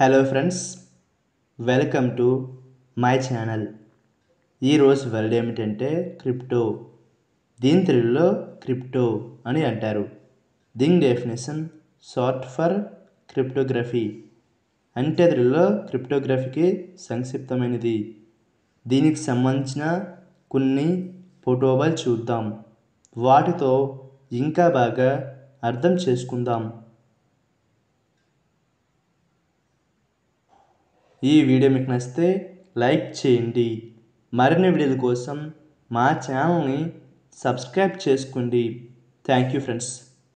hello friends welcome to my channel ఈరోజు word ఏమిటంటే crypto దీని తెలుగులో క్రిప్టో అని అంటారు దీని డెఫినేషన్ షార్ట్ ఫర్ క్రిప్టోగ్రఫీ అంటే తెలుగులో క్రిప్టోగ్రఫీకి సంక్షిప్తమైనది దీనికి సంబంధించిన కొన్ని ఫోటోలు చూద్దాం వాటితో ఇంకా బాగా అర్థం చేసుకుందాం ఈ వీడియో మీకు నచ్చితే లైక్ చేయండి మరిన్ని వీడియోల కోసం మా ఛానల్ని సబ్స్క్రైబ్ చేసుకోండి థ్యాంక్ యూ ఫ్రెండ్స్